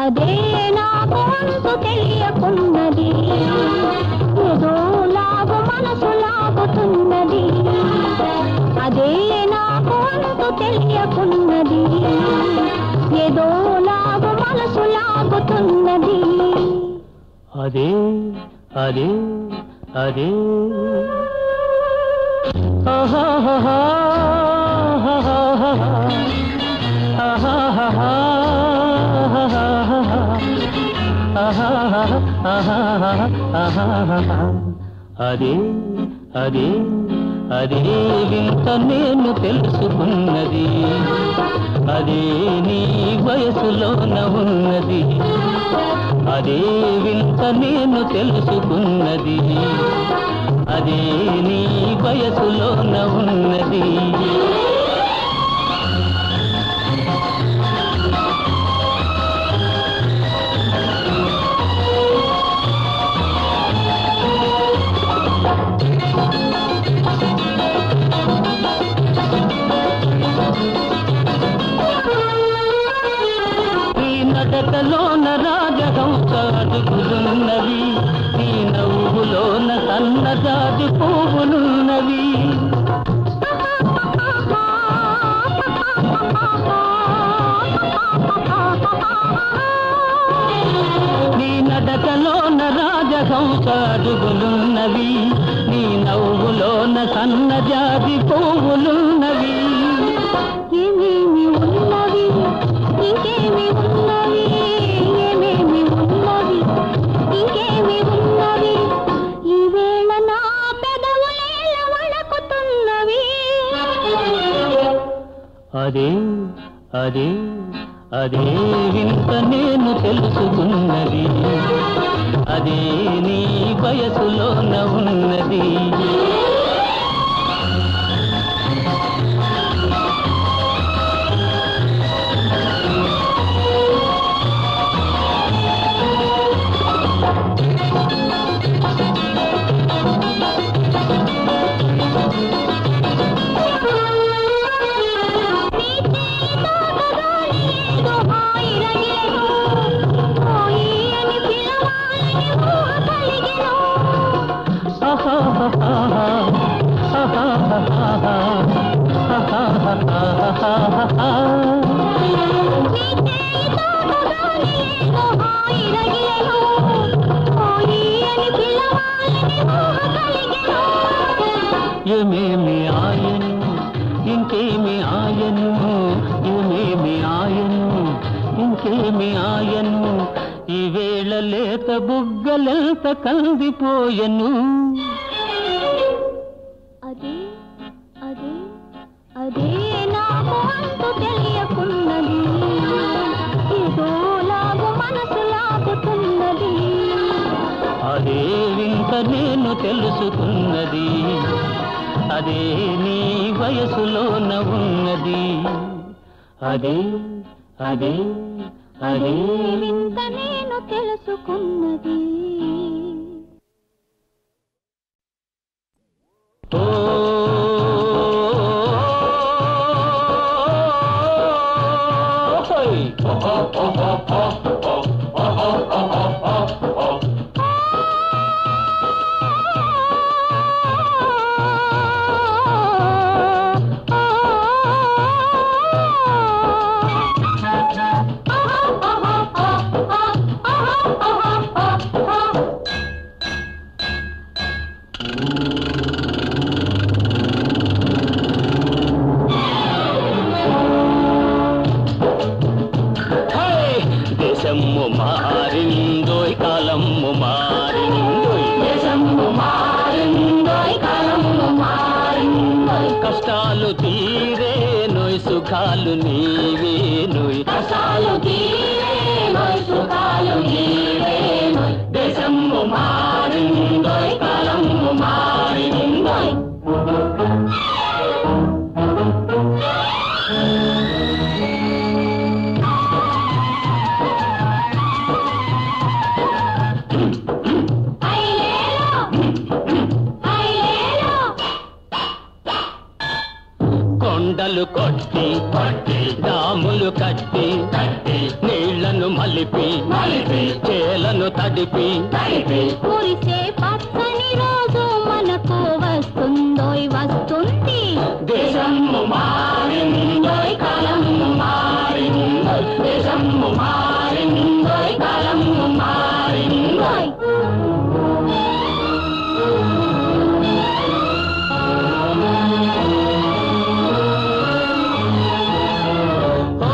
అదే నాకు అంతు తెలియకున్నది ఏదో లాగు మనసు లాగుతున్నది అదే నాకు అంతు తెలియకున్నది ఏదో లాగు మనసు లాగుతున్నది అదే అదే అదే ఆహాహాహా, ఆహాహాహా, ఆహాహాహా, ఆహాహాహా. అదే అదే అదే వింత నేను తెలుసుకున్నది అదే నీ వయసులోన ఉన్నది అదే వింత నేను తెలుసుకున్నది అదే నీ వయసులోన ఉన్నది ఈ నడకలోన రాజహంస అడుగులున్నవి ఈ నవ్వులోన సన్నజాజి పువ్వులున్నవి నీ నడకలోన రాజహంస అడుగులున్నవి నీ నవ్వులోన సన్నజాజి పువ్వులున్నవి ఏమేమి ఉన్నవి ఇంకేమి ఉన్నవి ఏమేమి ఉన్నవి ఇంకేమి ఉన్నవి ఈ వేళ నా పెదవులేల వణకుతున్నవి అదే అదే అదే వింత నేను తెలుసుకున్నది అదే నీ వయసులోన ఉన్నది ఆహాహాహా, ఆహాహాహా, ఆహాహాహా. ఏమేమి ఆయను ఇంకేమి ఆయను ఏమేమి ఆయను ఇంకేమి ఆయను ఈ వేళ లేత బుగ్గలెంత కందిపోయెను అదే అదే అదే నాకు అంతు తెలియకున్నది ఏదో లాగు మనసు లాగుతున్నది అదే వింత నేను తెలుసుకున్నది అదే నీ వయసులోన ఉన్నది అదే అదే అదే అదే వింత నేను తెలుసుకున్నది ఓ హోయ్. హై! దేశము మారిందోయ్ కాలము మారిందోయ్ దేశము మారిందోయ్ కాలము మారిందోయ్ కష్టాలు తీరే నోయ్ సుఖాలు నీవే నోయ్ కష్టాలు తీరేనోయ్ సుఖాలు నీవేనోయ్ దేశము మారిందోయ్ కాలము మారిందోయ్ ఐలేలో ఐలేలో కొండ కుంటలు కొట్టి కొట్టి డాములు కట్టి కట్టి నీళ్లను మలిపి మలిపి చేలను తడిపి కలిపి కురిసే పచ్చని రోజు మనకు వస్తుందోయ్ వస్తుంది దేశము మారిందోయ్ కాలము మారిందోయ్ దేశము మారిందోయ్ కాలము మారిందోయ్ ఓ,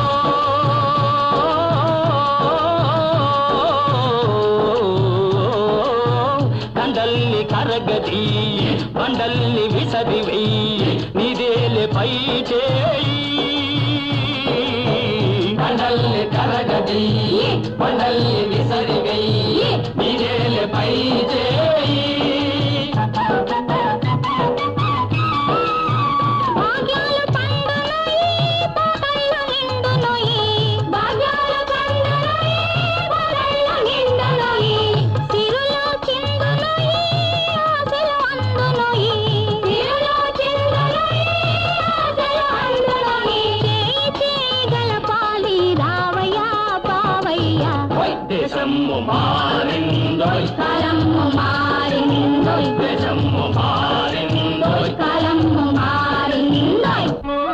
కండల్ని కరగది బండల్ని విసరి వెయ్యి నిదేలే పై చేయి బండల్ని కరగది బండల్ని విసరి వెయ్యి నీరేలే పై చేయి భాగ్యాలు పండునోయి పాటల్లో నిండునోయి భాగ్యాలు పండునోయి పాటల్లో నిండునోయి సిరులో చిందునోయి ఆశలు అందునోయి సిరులో చిందునోయి ఆశలు అందునోయి చేయి చేయి గలపాలి రావయ్యా బావయ్యా ఓయ్ దేశము మారిందోయ్ కాలము మారిందోయ్ దేశము మారిందోయ్ కాలము మారిందోయ్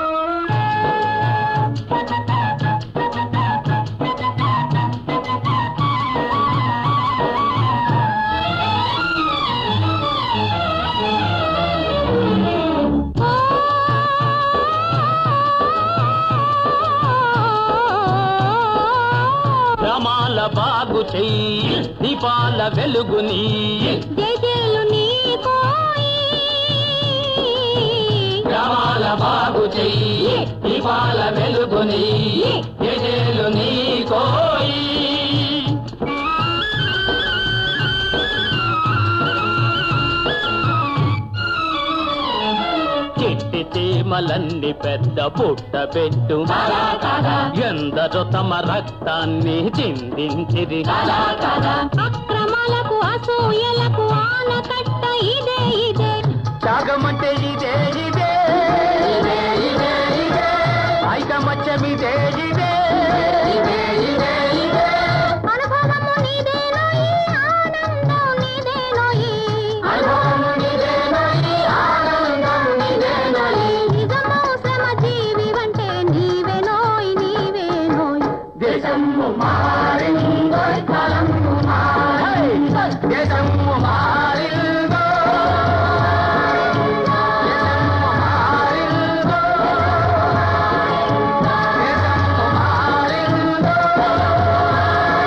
గ్రామాల బాగు చెయ్యి దీపాల వెలుగుని జేజేలు నీకోయి గ్రామాల బాగు చెయ్యి దీపాల వెలుగుని ఎజేలు నీ కోయి చిట్టి చీమలన్నీ పెద్ద పుట్ట పెట్టు కదా కదా ఎందరో తమ రక్తాన్ని చిందించిరి కదా కదా అక్రమాలకు అసూయలకు ఆనకట్ట ఇదే ఇదే త్యాగమంటే ఇదే ఇదే ఇదే ఇదే ఇదే ఐకమత్యమిదే ఇదే ఇదే ఇదే ఇదే అనుభవము నీదేనోయి ఆనందం నీదేనోయి అనుభవము నీదేనోయి, ఆనందము నీదేనోయి. నిజమౌ శ్రమ జీవి అంటే నీవేనోయ్ నీవేనోయ్ దేశము మారిందోయ్ కాలము మారిందోయ్ దేశము మారిందోయ్ దేశము మారిందోయ్ దేశము మారిందోయ్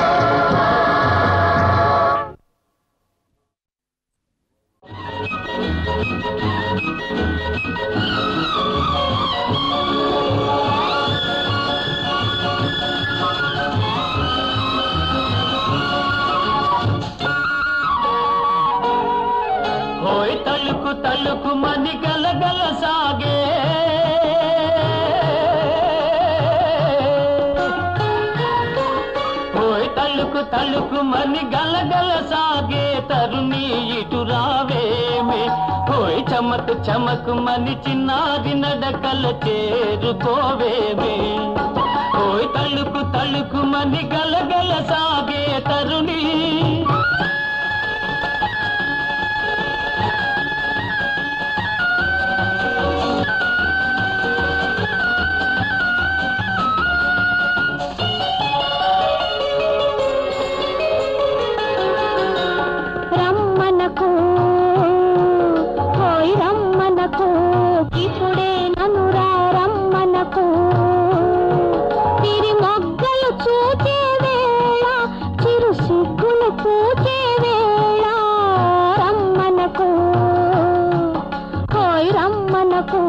హోయ్ తలుకు తలుకు మని గలగల సాగే హోయ్ తలుకు తలుకు మని గలగల సాగే తరుణి ఇటు రావేమే హోయ్ చమకు చమకు మని చిన్నారి నడకల చేరుకోవేమే హోయ్ తలుకు తలుకు మని గలగల సాగే తరుణి రమ్మనకు హోయ్ రమ్మనకు ఇప్పుడే ననురా రమ్మనకు తిరి మొగ్గలు చూచే వేళ చిరు సిగ్గులు పూచే వేళ రమ్మనకు హోయ్ రమ్మనకు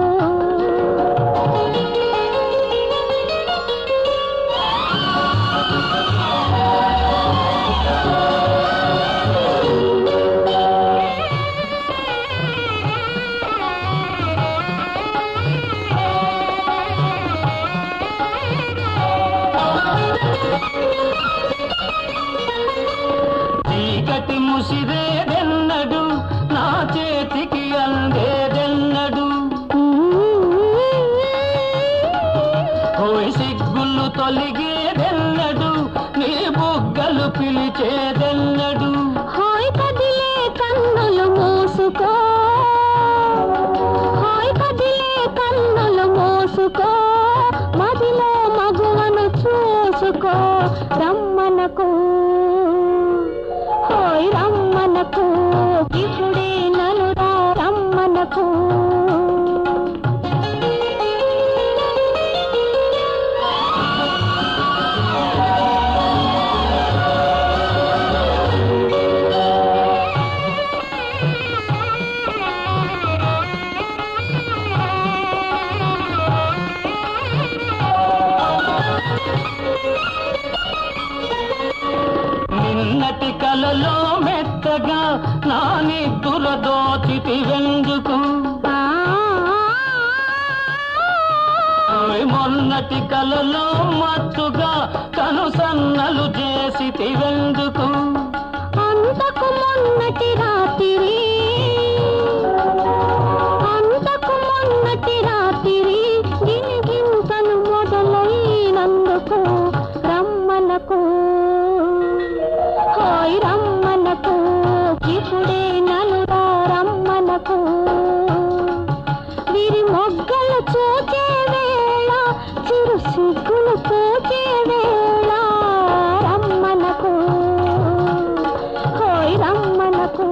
చీకటి ముసిరేదెన్నడు నా చేతికి అందేదెన్నడు లేదెన్నడు హాయ్ కదిలే కన్నులు మూసుకో హాయ్ కదిలే కన్నులు మూసుకో మదిలో మగువను చూసుకో రమ్మనకు హాయ్ రమ్మనకు ఇప్పుడే నన్ను రా రమ్మనకు నిన్నటి కలలో మెత్తగా నా నిద్దుర దోచితి వెందుకు ఓయ్ మొన్నటి కలలో మత్తుగా కను సన్నలు చేసి వెందుకు అంతకు మొన్నటి రాత్రి అంతకు మొన్నటి రాత్రి గిలిగింతలు మొదలైనందుకు రమ్మనకు హాయ్ రమ్మనకు ఇప్పుడే నలురా రమ్మనకు విరి మొగ్గలు చూచే వేళ చిరు సిగ్గులు పూచే వేళ రమ్మనకు హోయ్ రమ్మనకు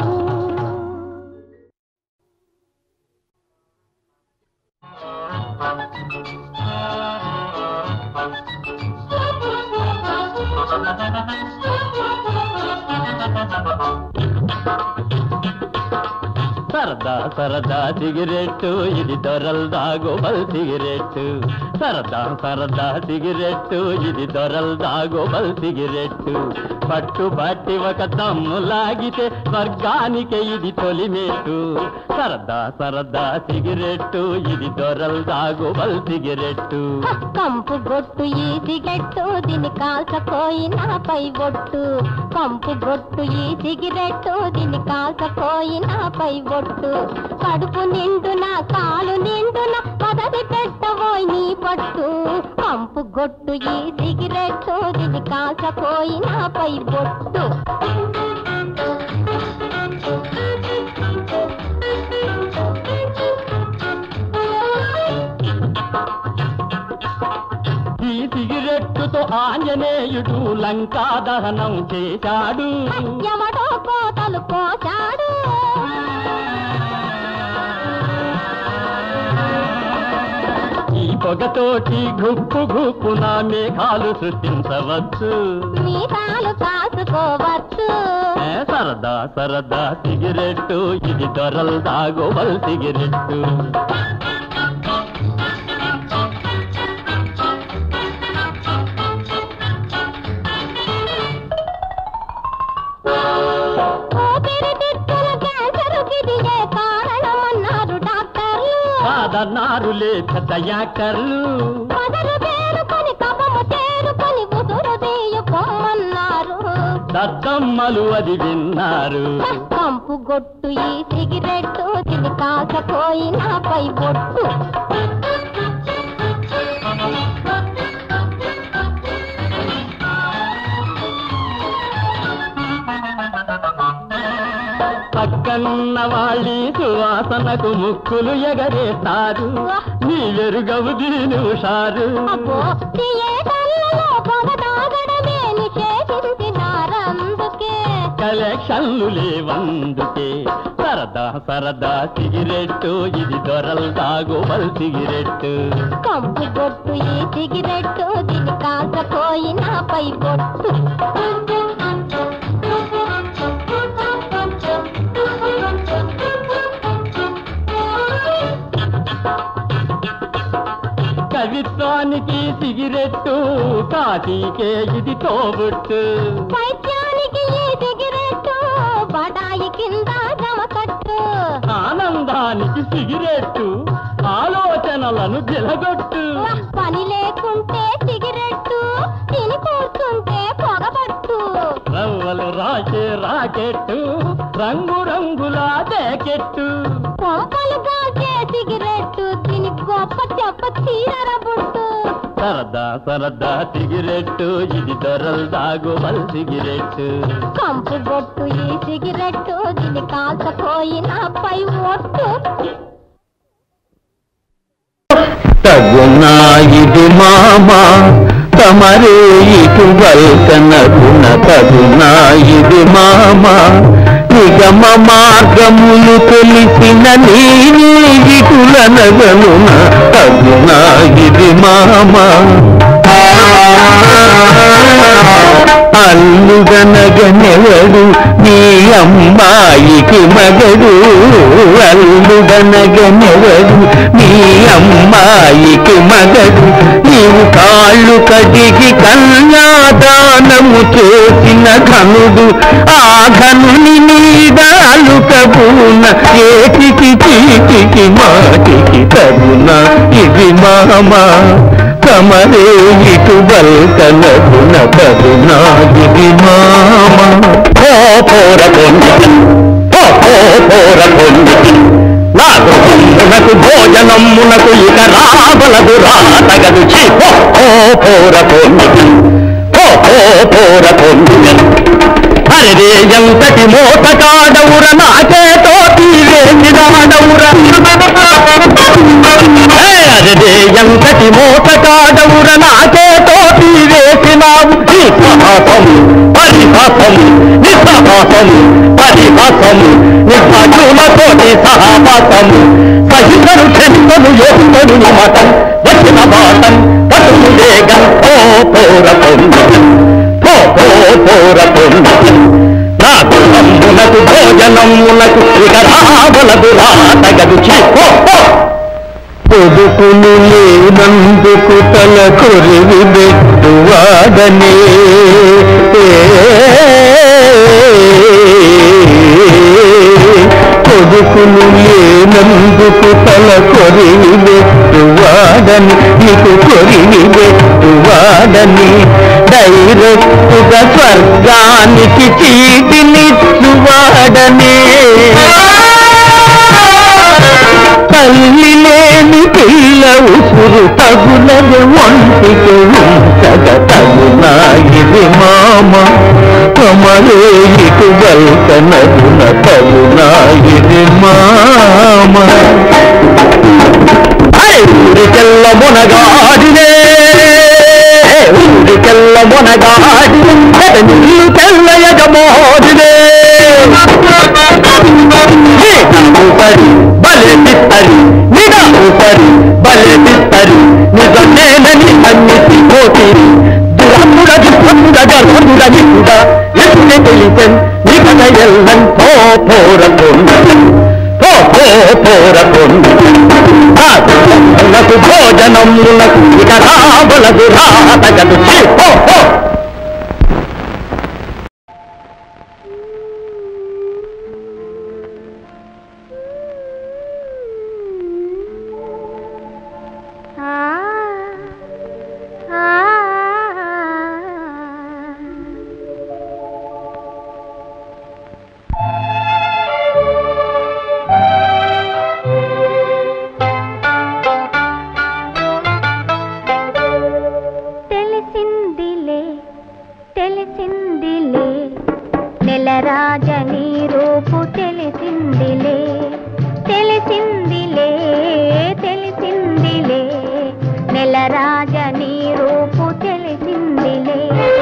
సరదా సరదా సిగరెట్టు ఇది దొరల్ దాగోబల్ సిగరెట్టు సరదా సరదా సిగరెట్టు ఇది దొరల్ దాగోబల్ సిగరెట్టు పట్టు పట్టి ఒక దమ్ము లాగితే స్వర్గానికి ఇది తొలిమేటు సరదా సరదా సిగరెట్టు ఇది దొరల్ దాగోబల్ సిగరెట్టు కంపు గొట్టు ఈ సిగరెట్టు దీన్ని కాల్చపోయినాపై బొట్టు కంపు గొట్టు ఈ సిగరెట్టు దీన్ని కాల్చపోయినాపై బొట్టు కడుపు నిండున కాలు నిండున పదవి పెట్టబోయి నీ పట్టు కంపు గొట్టు ఈ సిగరెట్టు దీన్ని కాల్చపోయినాపై బొట్టు ఈ సిగరెట్టుతో ఆంజనేయుడు లంకా దహనం చేశాడు ఎవడో కోతలు కోశాడు ఈ పొగతోటి గుప్పు గుప్పున మేఘాలు సృష్టించవచ్చు మీసాలు కాసుకోవచ్చు ఏ సరదా సరదా సిగరెట్టు ఇది దొరల్ దాగోవల్ సిగరెట్టు ఊపిరితిత్తుల క్యాన్సరుకి ఇదే కారణమన్నారు డాక్టర్లు కాదన్నారులే పెద్ద యాక్టర్లు పదలు తేరుకొని కపము తేరుకొని ఉదురు తీయకొమ్మన్నారు దద్దమ్మలు అది విన్నారు కంపు గొట్టు ఈ సిగరెట్టు తిని కాకపోయినాపై బొట్టు పక్కన్న వాళ్ళి సువాసనకు ముక్కులు ఎగరేస్తారు నీ వెరుగవు దీని హుషారు అబ్బో థియేటర్లలో పొగ తాగడమే నిషేధించినారందుకే కలెక్షన్లు లేవందుకే సరదా సరదా సిగరెట్టు ఇది దొరల్ దాగోవల్ సిగరెట్టు కంపు బొట్టు ఈ సిగరెట్టు దీని కాకపోయినాపై బొట్టు కవిత్వానికి సిగరెట్టు కాశీకే ఇది తోబుట్టు పైత్యానికి ఈ సిగరెట్టు బడాయి కింద జమకట్టు ఆనందానికి సిగరెట్టు ఆలోచనలను గిలగొట్టు పని లేకుంటే సిగరెట్టు తిని కూర్చుంటే పొగబట్టు రవ్వలు రాసే రాకెట్టు రంగు రంగుల జాకెట్టు కొంపలు కాల్చే సిగరెట్టు తిని గొప్ప చెప్ప చీరర బుట్టు సరదా సరదా సిగరెట్టు ఇది దొరలు దాగువల్ సిగరెట్టు కంపు గొట్టు ఈ సిగరెట్టు దీని కాల్చపోయిన పై ఒట్టు తగునా ఇది మామా తమరే ఇటు వల్కనగున తగునా ఇది మామా నిగమ మార్గములు తెలిసిన నీవే ఇటులనగనున తగునా ఇది మామా అల్లుగనగనెవడు నీ అమ్మాయికి మగడు అల్లుగనగనెవడు నీ అమ్మాయికి మగడు నీవు కాళ్ళు కడిగి కన్యాదానము చేసిన ఘనుడు ఆ ఘనుని నీడాలు కబూన ఏటికి చీటికి మాటికి తగున ఇది మామా కమరే ఇటు బల్కనగున కదునా ఇది మామ ఓ పోర కొండ ఓ ఓ పోర కొండ నా గృహమునకు భోజనమునకు ఇక రాబలదు రాతగదు ఛీ! ఓ ఓ పోర కొండ ఓ ఓ పోర కొండ అరే ఎంతటి మోత కాడవుర నాకేతో తీరేసినాడవుర అరే ఎంతటి మోత కాడవుర నాకేతో తీరేసినావు నీ సాహసం పరిహాసం నిస్సాహసం పరిహాసం నిర్భాషులతోటి సహవాసము సహితను చెంతను యోగుతను మతం వచ్చిన బాటం పటుము వేగం ఓ పోర పొందం ఓ ఓ పోర పొందం నా గృహమునకు భోజనమునకు ఇక రావలదు రాతగదు చీ ఓ ఓ పొదుపులు లేనందుకు తల కొరివి పెట్టువాడనే కొడుకులు లేనందుకు తల కొరివి పెట్టువాడని నీకు కొరివి పెట్టువాడని డైరెక్టుగా స్వర్గానికి చీటినిచ్చువాడనే తల్లి లేని పిల్ల ఉసురు తగులది ఒంటికి ఉంచగ తగునా ఇది మామ కమరే ఇటు బల్కనగున తగునా ఇది మామ ఐ, ఊరికెల్ల మునగాడినే ఊరికెల్ల మునగాడినే నిల్లు తెల్ల యజమోడినే సరి బలే పిత్తరి నిడావు సరి బలే పిత్తరి నిజమేనని అన్నిటి పోతిరి దురముడ దుఃఖముడ గర్భముడ నిపుడ ఎన్ని తెలిసెన్ నికట ఎల్లన్ పో పోర పో పో పోర నాకు భోజనములకు ఇక రాబలదు రాతగదు ఛీ, పో పో ఆ ఆ తెలిసిందిలే తెలిసిందిలే నెలరాజని రూపు తెలిసిందిలే తెలిసిందిలే తెలిసిందిలే నెలరాజని రూపు తెలిసిందిలే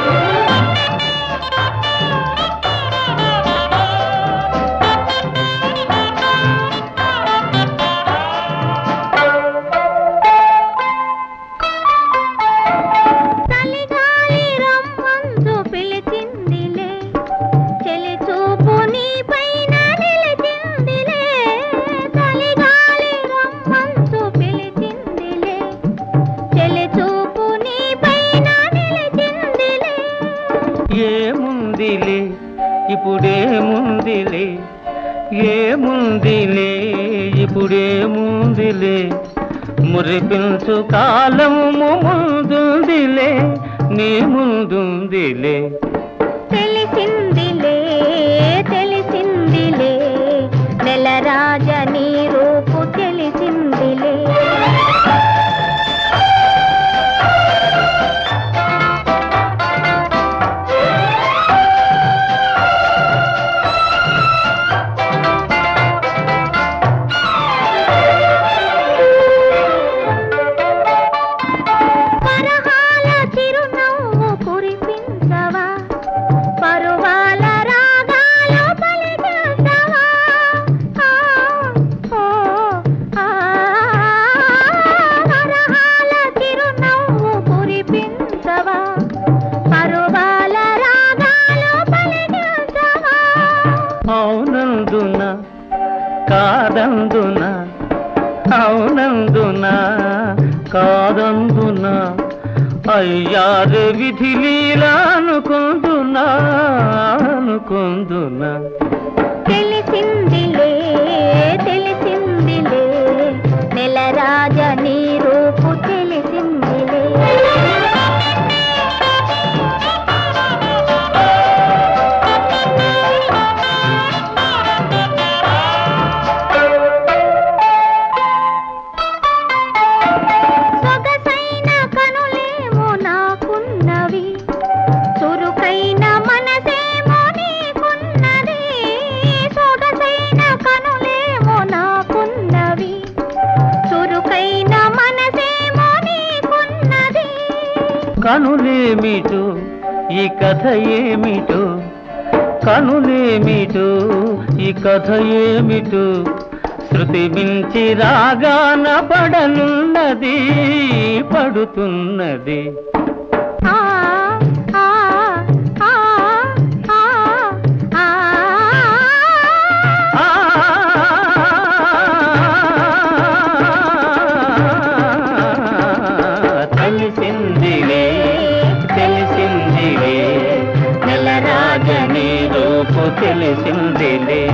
చలిగాలి రమ్మందు పిలిచిందిలే చెలి చూపు నీ పైన నిలిచిందిలే చలిగాలి రమ్మందు పిలిచిందిలే చెలి చూపు నీ పైన నిలిచిందిలే ఏముందిలే ఇప్పుడేముందిలే ఏముందిలే ఇప్పుడేముందిలే మురిపించు కాలము ముందుందిలే నీ ముందుందిలే తెలిసిందిలే తెలిసిందిలే నెలరాజ నీ రూపు తెలిసిందిలే కాదందున అవునందున కాదందున అయ్యారు విధి లీలా అనుకుందునా అనుకుందునా తెలిసిందిలే తెలిసిందిలే నెల రాజ నీ రూపు తెలిసిందిలే సొగసైన కనులేమో నాకున్నవి చురుకైన మనసేమో నీకున్నది సొగసైన కనులేమో నాకున్నవి చురుకైన మనసేమో నీకున్నది కనులేమిటో ఈ కథ ఏమిటో కనులేమిటో ఈ కథ ఏమిటో శృతి మించి రాగాన పడనున్నది పడుతున్నది ఆ ఆ ఆ ఆ ఆ ఆ తెలిసిందిలే తెలిసిందిలే నెల రాజని రూపు తెలిసిందిలే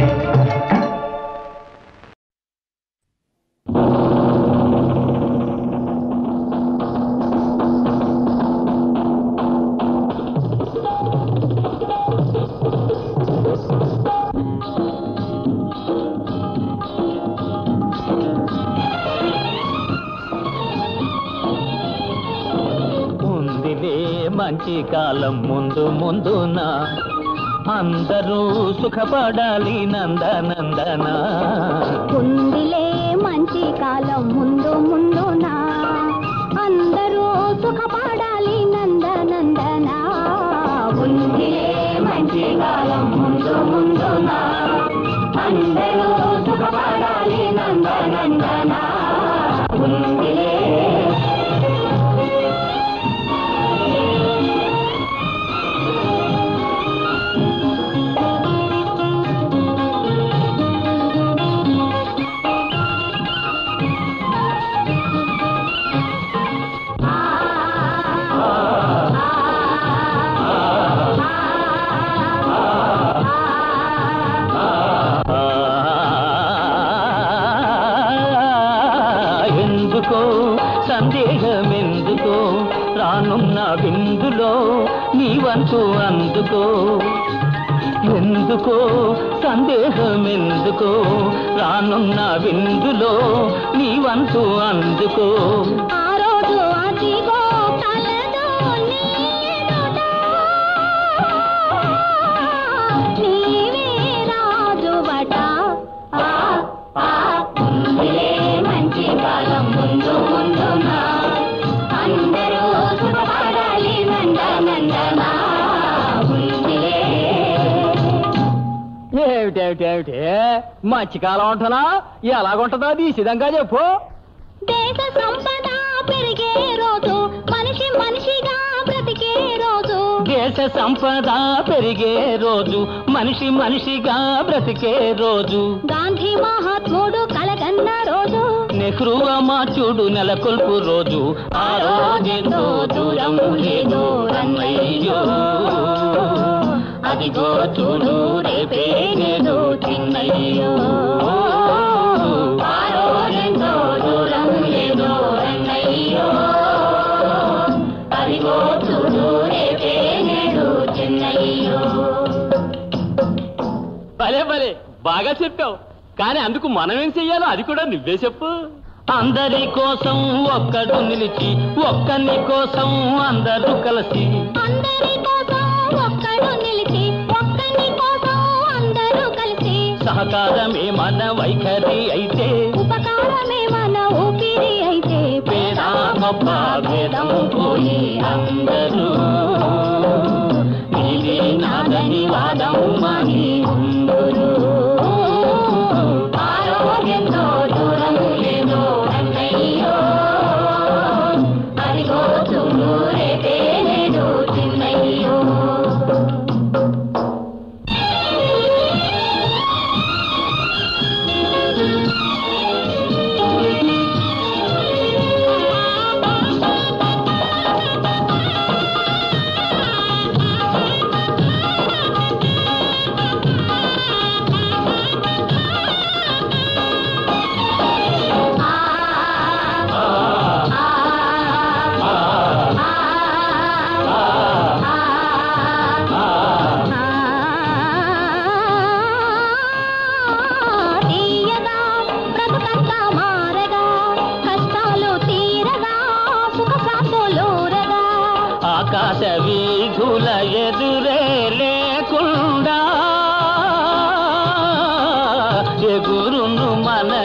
ఉందిలే మంచి కాలం ముందు ముందున అందరూ సుఖపడాలి నందనందన ఉందిలే మంచి కాలం ముందు ముందునా అందరూ సుఖపడాలి నందనందన ఉందిలే మంచి కాలం ముందు ముందునా అందరూ సుఖపడాలి నందనందన ఉందిలే ఎందుకో సందేహం ఎందుకో రానున్న విందులో నీ వంతు అందుకో ఎందుకో సందేహం ఎందుకో రానున్న విందులో నీ వంతు అందుకో ఆ రోజు అదిగో కలదో నీ ఎదుట. నీవే రాజువట. ఆ, ఆ, ఉందిలే మంచి కాలం ముందు ముందున. అందరూ సుఖపడాలి నందనందన. ఉందిలే ఏమిటేమిటేమిటి మధ్యకాలం ఉంటున్నా ఎలాగుంటుందో తీసిదంగా చెప్పు దేశ సంపద పెరిగే రోజు మనిషి మనిషిగా బ్రతికే రోజు దేశ సంపద పెరిగే రోజు మనిషి మనిషిగా బ్రతికే రోజు గాంధీ మహాత్ముడు కలగన్న రోజు నెహ్రూ అమాచుడు నెలకొల్పు రోజు ఆ రోజెంతో దూరం లేదో రన్నయ్యో అదిగో చూడు రేపే నేడు చిన్నయ్యో ఆ రోజెంతో దూరం లేదో రన్నయ్యో అదిగో చూడు రేపే నేడు చిన్నయ్యో భలే భలే బాగా చెప్పావు కానీ అందుకు మనం ఏం చెయ్యాలో అది కూడా నువ్వే చెప్పు అందరి కోసం ఒక్కడు నిలిచి ఒక్కని కోసం అందరూ కలిసి అందరి కోసం ఒక్కడు నిలిచి ఒక్కని కోసం అందరూ కలిసి సహకారమే మన వైఖరి అయితే ఉపకారమే మన ఊపిరి అయితే పేద గొప్ప భేదం పోయి అందరూ నీది నాదని వాదం మాని ఉందురు ఆరోగ్యంతో దూరం లేదో అన్నయ్యో అదిగో చూడు రేపే నేడు చిన్నయ్యో అవును మన